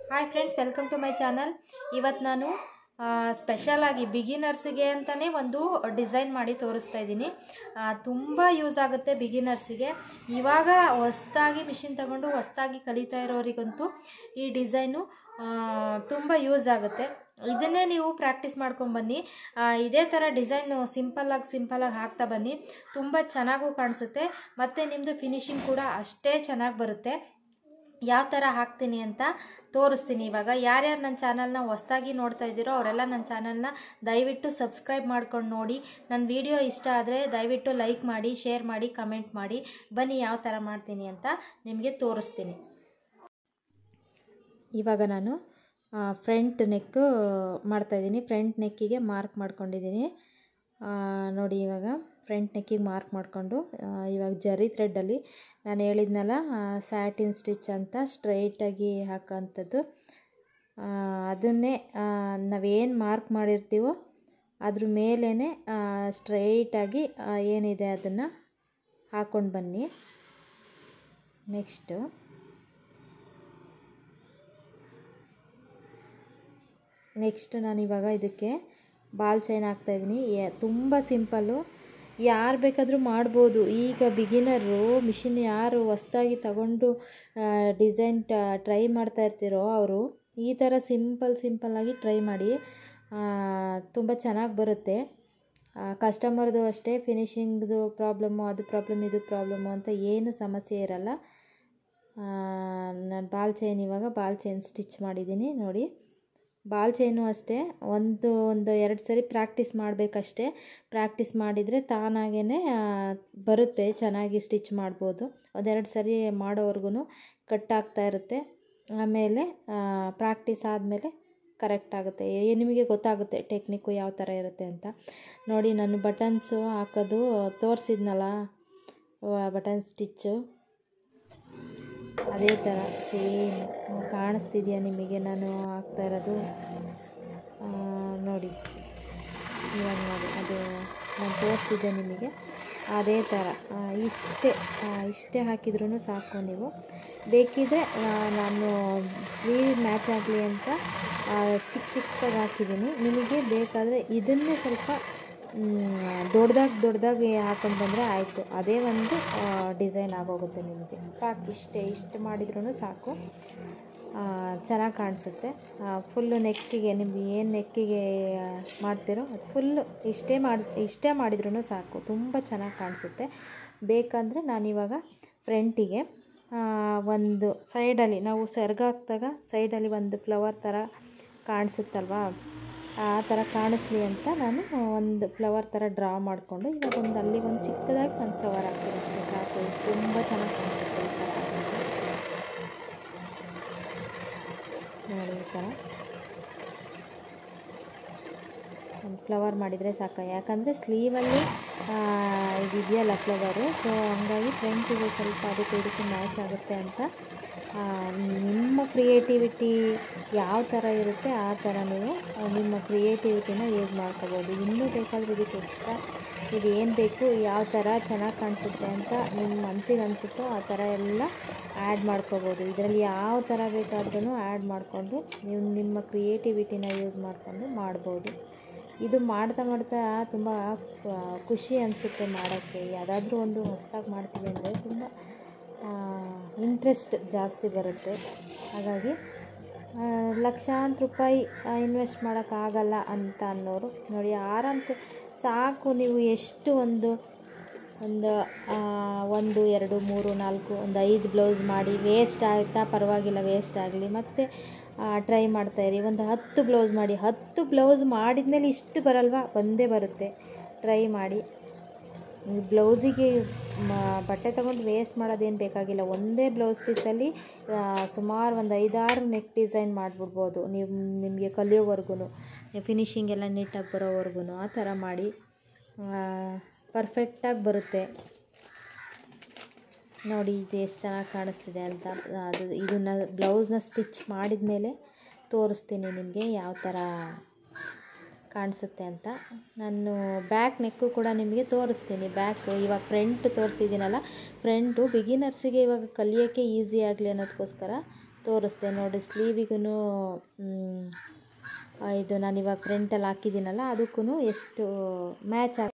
hi friends welcome to my channel ಇವತ್ತು ನಾನು ಸ್ಪೆಷಲಾಗಿ ಬಿಗಿನರ್ಸಿಗೆ ಅಂತಲೇ ಒಂದು ಡಿಸೈನ್ ಮಾಡಿ ತೋರಿಸ್ತಾ ಇದ್ದೀನಿ ತುಂಬ ಯೂಸ್ ಆಗುತ್ತೆ ಬಿಗಿನರ್ಸಿಗೆ ಇವಾಗ ಹೊಸ್ದಾಗಿ ಮಿಷಿನ್ ತಗೊಂಡು ಹೊಸ್ದಾಗಿ ಕಲಿತಾ ಇರೋರಿಗಂತೂ ಈ ಡಿಸೈನು ತುಂಬ ಯೂಸ್ ಆಗುತ್ತೆ ಇದನ್ನೇ ನೀವು ಪ್ರಾಕ್ಟೀಸ್ ಮಾಡ್ಕೊಂಬನ್ನಿ ಇದೇ ಥರ ಡಿಸೈನು ಸಿಂಪಲ್ಲಾಗಿ ಸಿಂಪಲ್ಲಾಗಿ ಹಾಕ್ತಾ ಬನ್ನಿ ತುಂಬ ಚೆನ್ನಾಗೂ ಕಾಣಿಸುತ್ತೆ ಮತ್ತು ನಿಮ್ಮದು ಫಿನಿಶಿಂಗ್ ಕೂಡ ಅಷ್ಟೇ ಚೆನ್ನಾಗಿ ಬರುತ್ತೆ ಯಾವ ಥರ ಹಾಕ್ತೀನಿ ಅಂತ ತೋರಿಸ್ತೀನಿ ಇವಾಗ ಯಾರ್ಯಾರು ನನ್ನ ಚಾನಲ್ನ ಹೊಸ್ದಾಗಿ ನೋಡ್ತಾ ಇದ್ದೀರೋ ಅವರೆಲ್ಲ ನನ್ನ ಚಾನಲ್ನ ದಯವಿಟ್ಟು ಸಬ್ಸ್ಕ್ರೈಬ್ ಮಾಡ್ಕೊಂಡು ನೋಡಿ ನನ್ನ ವಿಡಿಯೋ ಇಷ್ಟ ಆದರೆ ದಯವಿಟ್ಟು ಲೈಕ್ ಮಾಡಿ ಶೇರ್ ಮಾಡಿ ಕಮೆಂಟ್ ಮಾಡಿ ಬನ್ನಿ ಯಾವ ಥರ ಮಾಡ್ತೀನಿ ಅಂತ ನಿಮಗೆ ತೋರಿಸ್ತೀನಿ ಇವಾಗ ನಾನು ಫ್ರಂಟ್ ನೆಕ್ ಮಾಡ್ತಾಯಿದ್ದೀನಿ ಫ್ರಂಟ್ ನೆಕ್ಕಿಗೆ ಮಾರ್ಕ್ ಮಾಡ್ಕೊಂಡಿದ್ದೀನಿ ನೋಡಿ ಇವಾಗ ಫ್ರಂಟ್ ನೆಕ್ಕಿಗೆ ಮಾರ್ಕ್ ಮಾಡಿಕೊಂಡು ಇವಾಗ ಜರಿ ಥ್ರೆಡ್ಡಲ್ಲಿ ನಾನು ಹೇಳಿದ್ನಲ್ಲ ಸ್ಯಾಟಿನ್ ಸ್ಟಿಚ್ ಅಂತ ಸ್ಟ್ರೈಟಾಗಿ ಹಾಕೋಂಥದ್ದು ಅದನ್ನೇ ನಾವೇನು ಮಾರ್ಕ್ ಮಾಡಿರ್ತೀವೋ ಅದ್ರ ಮೇಲೇ ಸ್ಟ್ರೈಟಾಗಿ ಏನಿದೆ ಅದನ್ನು ಹಾಕ್ಕೊಂಡು ಬನ್ನಿ ನೆಕ್ಸ್ಟು ನೆಕ್ಸ್ಟ್ ನಾನು ಇವಾಗ ಇದಕ್ಕೆ ಬಾಲ್ ಚೈನ್ ಹಾಕ್ತಾಯಿದ್ದೀನಿ ತುಂಬ ಸಿಂಪಲ್ಲು ಯಾರು ಬೇಕಾದರೂ ಮಾಡ್ಬೋದು ಈಗ ಬಿಗಿನರು ಮಿಷಿನ್ ಯಾರು ಹೊಸ್ದಾಗಿ ತಗೊಂಡು ಡಿಸೈನ್ ಟ್ರೈ ಮಾಡ್ತಾ ಇರ್ತೀರೋ ಅವರು ಈ ಥರ ಸಿಂಪಲ್ ಸಿಂಪಲ್ಲಾಗಿ ಟ್ರೈ ಮಾಡಿ ತುಂಬ ಚೆನ್ನಾಗಿ ಬರುತ್ತೆ ಕಸ್ಟಮರ್ದು ಅಷ್ಟೇ ಫಿನಿಶಿಂಗ್ದು ಪ್ರಾಬ್ಲಮ್ಮು ಅದು ಪ್ರಾಬ್ಲಮ್ ಇದು ಪ್ರಾಬ್ಲಮ್ಮು ಅಂತ ಏನು ಸಮಸ್ಯೆ ಇರಲ್ಲ ನಾನು ಬಾಲ್ ಚೈನ್ ಇವಾಗ ಬಾಲ್ ಚೈನ್ ಸ್ಟಿಚ್ ಮಾಡಿದ್ದೀನಿ ನೋಡಿ ಬಾಲ್ ಚೈನು ಅಷ್ಟೇ ಒಂದು ಒಂದು ಎರಡು ಸರಿ ಪ್ರಾಕ್ಟೀಸ್ ಮಾಡಬೇಕಷ್ಟೇ ಪ್ರಾಕ್ಟೀಸ್ ಮಾಡಿದರೆ ತಾನಾಗೇ ಬರುತ್ತೆ ಚೆನ್ನಾಗಿ ಸ್ಟಿಚ್ ಮಾಡ್ಬೋದು ಒಂದೆರಡು ಸರಿ ಮಾಡೋವರೆಗೂ ಕಟ್ ಆಗ್ತಾ ಇರುತ್ತೆ ಆಮೇಲೆ ಪ್ರಾಕ್ಟೀಸ್ ಆದಮೇಲೆ ಕರೆಕ್ಟ್ ಆಗುತ್ತೆ ನಿಮಗೆ ಗೊತ್ತಾಗುತ್ತೆ ಟೆಕ್ನಿಕ್ಕು ಯಾವ ಥರ ಇರುತ್ತೆ ಅಂತ ನೋಡಿ ನಾನು ಬಟನ್ಸು ಹಾಕೋದು ತೋರಿಸಿದ್ನಲ್ಲ ಬಟನ್ ಸ್ಟಿಚ್ಚು ಅದೇ ಥರ ಸೇಮ್ ಕಾಣಿಸ್ತಿದೆಯಾ ನಿಮಗೆ ನಾನು ಹಾಕ್ತಾ ಇರೋದು ನೋಡಿ ಇವಾಗ ನೋಡಿ ಅದು ನಾನು ತೋರಿಸ್ತಿದ್ದೆ ನಿಮಗೆ ಅದೇ ಥರ ಇಷ್ಟೇ ಇಷ್ಟೇ ಹಾಕಿದ್ರೂ ಸಾಕು ನೀವು ಬೇಕಿದ್ರೆ ನಾನು ಸ್ಲೀವ್ ಮ್ಯಾಚ್ ಆಗಲಿ ಅಂತ ಚಿಕ್ಕ ಚಿಕ್ಕದಾಗಿ ಹಾಕಿದ್ದೀನಿ ನಿಮಗೆ ಬೇಕಾದರೆ ಇದನ್ನೇ ಸ್ವಲ್ಪ ದೊಡ್ಡದಾಗಿ ದೊಡ್ಡದಾಗಿ ಹಾಕೊಂಡು ಬಂದರೆ ಆಯಿತು ಅದೇ ಒಂದು ಡಿಸೈನ್ ಆಗೋಗುತ್ತೆ ನಿಮಗೆ ಸಾಕು ಇಷ್ಟೇ ಇಷ್ಟು ಮಾಡಿದ್ರೂ ಸಾಕು ಚೆನ್ನಾಗಿ ಕಾಣಿಸುತ್ತೆ ಫುಲ್ಲು ನೆಕ್ಕಿಗೆ ನಿಮ್ಗೆ ಏನು ನೆಕ್ಕಿಗೆ ಮಾಡ್ತೀರೋ ಅದು ಫುಲ್ಲು ಇಷ್ಟೇ ಮಾಡಿ ಇಷ್ಟೇ ಮಾಡಿದ್ರೂ ಸಾಕು ತುಂಬ ಚೆನ್ನಾಗಿ ಕಾಣಿಸುತ್ತೆ ಬೇಕಂದರೆ ನಾನಿವಾಗ ಫ್ರಂಟಿಗೆ ಒಂದು ಸೈಡಲ್ಲಿ ನಾವು ಸೆರ್ಗ ಹಾಕಿದಾಗ ಸೈಡಲ್ಲಿ ಒಂದು ಫ್ಲವರ್ ಥರ ಕಾಣಿಸುತ್ತಲ್ವಾ ಆ ಥರ ಕಾಣಿಸ್ಲಿ ಅಂತ ನಾನು ಒಂದು ಫ್ಲವರ್ ಥರ ಡ್ರಾ ಮಾಡಿಕೊಂಡು ಇವಾಗ ಒಂದು ಅಲ್ಲಿಗೆ ಒಂದು ಚಿಕ್ಕದಾಗಿ ಒಂದು ಫ್ಲವರ್ ಹಾಕ್ತೀನಿ ಅಷ್ಟೇ ಸಾಕು ತುಂಬ ಚೆನ್ನಾಗಿ ಕಾಣಿಸುತ್ತೆ ಈ ಥರ ನೋಡಿ ಈ ಥರ ಒಂದು ಫ್ಲವರ್ ಮಾಡಿದರೆ ಸಾಕು ಯಾಕಂದರೆ ಸ್ಲೀವಲ್ಲಿ ಇದೆಯಲ್ಲ ಫ್ಲವರು ಸೊ ಹಂಗಾಗಿ ಫ್ರಂಟಿಗೆ ಸ್ವಲ್ಪ ಅದಕ್ಕೆ ಇದಕ್ಕೆ ಮ್ಯಾಚ್ ಆಗುತ್ತೆ ಅಂತ ನಿಮ್ಮ ಕ್ರಿಯೇಟಿವಿಟಿ ಯಾವ ಥರ ಇರುತ್ತೆ ಆ ಥರ ನೀವು ನಿಮ್ಮ ಕ್ರಿಯೇಟಿವಿಟಿನ ಯೂಸ್ ಮಾಡ್ಕೋಬೋದು ಇನ್ನೂ ಬೇಕಾದರೆ ಇದಕ್ಕೆ ಎಕ್ಸ್ಟ್ರಾ ಇದು ಏನು ಬೇಕು ಯಾವ ಥರ ಚೆನ್ನಾಗಿ ಕಾಣಿಸುತ್ತೆ ಅಂತ ನಿಮ್ಮ ಮನಸ್ಸಿಗೆ ಅನಿಸುತ್ತೋ ಆ ಥರ ಎಲ್ಲ ಆ್ಯಡ್ ಮಾಡ್ಕೋಬೋದು ಇದರಲ್ಲಿ ಯಾವ ಥರ ಬೇಕಾದ್ರೂ ಆ್ಯಡ್ ಮಾಡಿಕೊಂಡು ನೀವು ನಿಮ್ಮ ಕ್ರಿಯೇಟಿವಿಟಿನ ಯೂಸ್ ಮಾಡಿಕೊಂಡು ಮಾಡ್ಬೋದು ಇದು ಮಾಡ್ತಾ ಮಾಡ್ತಾ ತುಂಬ ಖುಷಿ ಅನಿಸುತ್ತೆ ಮಾಡೋಕ್ಕೆ ಯಾವುದಾದ್ರೂ ಒಂದು ಹೊಸ್ದಾಗಿ ಮಾಡ್ತೀವಿ ಅಂದರೆ ತುಂಬ ಇಂಟ್ರೆಸ್ಟ್ ಜಾಸ್ತಿ ಬರುತ್ತೆ ಹಾಗಾಗಿ ಲಕ್ಷಾಂತರ ರೂಪಾಯಿ ಇನ್ವೆಸ್ಟ್ ಮಾಡೋಕ್ಕಾಗಲ್ಲ ಅಂತ ಅನ್ನೋರು ನೋಡಿ ಆರಾಮ್ಸೆ ಸಾಕು ನೀವು ಎಷ್ಟು ಒಂದು ಒಂದು ಒಂದು ಎರಡು ಮೂರು ನಾಲ್ಕು ಒಂದು ಐದು ಬ್ಲೌಸ್ ಮಾಡಿ ವೇಸ್ಟ್ ಆಯಿತಾ ಪರವಾಗಿಲ್ಲ ವೇಸ್ಟ್ ಆಗಲಿ ಮತ್ತು ಟ್ರೈ ಮಾಡ್ತಾಯಿರಿ ಒಂದು ಹತ್ತು ಬ್ಲೌಸ್ ಮಾಡಿ ಹತ್ತು ಬ್ಲೌಸ್ ಮಾಡಿದ ಮೇಲೆ ಇಷ್ಟು ಬರಲ್ವಾ ಬಂದೇ ಬರುತ್ತೆ ಟ್ರೈ ಮಾಡಿ ಬ್ಲೌಸಿಗೆ ಬಟ್ಟೆ ತೊಗೊಂಡು ವೇಸ್ಟ್ ಮಾಡೋದೇನು ಬೇಕಾಗಿಲ್ಲ ಒಂದೇ ಬ್ಲೌಸ್ ಪೀಸಲ್ಲಿ ಸುಮಾರು ಒಂದು ಐದಾರು ನೆಕ್ ಡಿಸೈನ್ ಮಾಡಿಬಿಡ್ಬೋದು ನೀವು ನಿಮಗೆ ಕಲಿಯೋವರೆಗೂ ಫಿನಿಶಿಂಗ್ ಎಲ್ಲ ನೀಟಾಗಿ ಬರೋವರೆಗೂ ಆ ಥರ ಮಾಡಿ ಪರ್ಫೆಕ್ಟಾಗಿ ಬರುತ್ತೆ ನೋಡಿ ಇದು ಎಷ್ಟು ಚೆನ್ನಾಗಿ ಕಾಣಿಸ್ತಿದೆ ಅಂತ ಅದು ಇದನ್ನು ಬ್ಲೌಸ್ನ ಸ್ಟಿಚ್ ಮಾಡಿದ ಮೇಲೆ ತೋರಿಸ್ತೀನಿ ನಿಮಗೆ ಯಾವ ಥರ ಕಾಣಿಸುತ್ತೆ ಅಂತ ನಾನು ಬ್ಯಾಕ್ ನೆಕ್ಕು ಕೂಡ ನಿಮಗೆ ತೋರಿಸ್ತೀನಿ ಬ್ಯಾಕ್ ಇವಾಗ ಫ್ರಂಟ್ ತೋರಿಸಿದ್ದೀನಲ್ಲ ಫ್ರಂಟು ಬಿಗಿನರ್ಸಿಗೆ ಇವಾಗ ಕಲಿಯೋಕ್ಕೆ ಈಸಿ ಆಗಲಿ ಅನ್ನೋದಕ್ಕೋಸ್ಕರ ತೋರಿಸ್ದೆ ನೋಡಿ ಸ್ಲೀವಿಗೂ ಇದು ನಾನು ಇವಾಗ ಫ್ರಂಟಲ್ಲಿ ಹಾಕಿದ್ದೀನಲ್ಲ ಅದಕ್ಕೂ ಎಷ್ಟು ಮ್ಯಾಚ್ ಆಗಿ